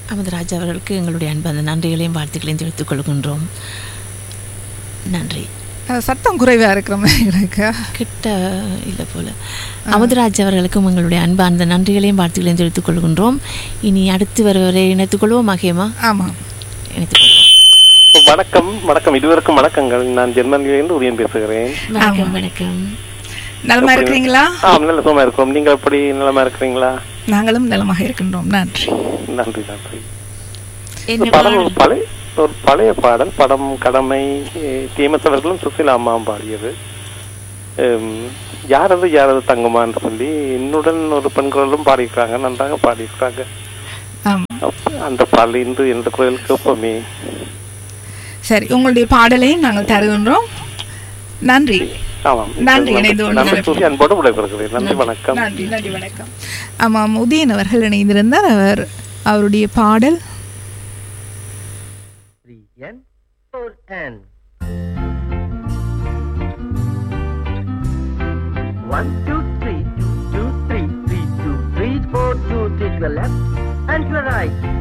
அமுதராஜ் அவர்களுக்கு எங்களுடைய அன்பான நன்றிகளையும் வாழ்த்துக்களையும் தெரிவித்துக் கொள்கின்றோம் நன்றி அஹ், சத்தம் குறைவாக இருக்கிற மாதிரி இருக்கு கிட்ட இல்லை போல அமுதராஜ் அவர்களுக்கும் எங்களுடைய அன்பார்ந்த நன்றிகளையும் வாழ்த்துக்களையும் தெரிவித்துக் கொள்கின்றோம் இனி அடுத்து வருவரை இணைத்துக் கொள்வோம் மகேமா ஆமாம் இணைத்துக் கொள்வோம் வணக்கம் வணக்கம் இதுவரைக்கும் வணக்கங்கள் நான் ஜெர்மனியிலிருந்து உதயன் பேசுகிறேன் வணக்கம் வணக்கம் நலமா இருக்கிறீங்களா ஆ நல்ல சுகமா இருக்கிறோம் நீங்க எப்படி நலமா இருக்கிறீங்களா நாங்களும் நலமாக இருக்கின்றோம் நன்றி நன்றி நன்றி என்ன படம் பாடல்? பழைய ஒரு பழைய பாடல் படம் கடமை டிஎம்எஸ் அவர்களும் சுசிலா அம்மாவும் பாடியது ஹம், யாரது யாரது தங்குமான்னு சொல்லி என்னுடன் ஒரு பெண்களும் பாடியிருக்காங்க நன்றாக பாடியிருக்காங்க ஆமாம் அப்ப அந்த பாடல் இன்று எந்த குரல் கேட்போமே சரி உங்களுடைய பாடலையும் நாங்கள் தருகின்றோம் நன்றி ஆமாம் நன்றி, இணைந்து கொண்டு நன்றி சொல்லி அன்போடு விடைபெறுகிறேன் நன்றி வணக்கம் நன்றி நன்றி வணக்கம் ஆமாம் உதயன் அவர்கள் இணைந்திருந்தார் அவர் அவருடைய பாடல் 3n 4n 1 2 3 2 2 3 3 2 3 4 2 3 to the left and to the right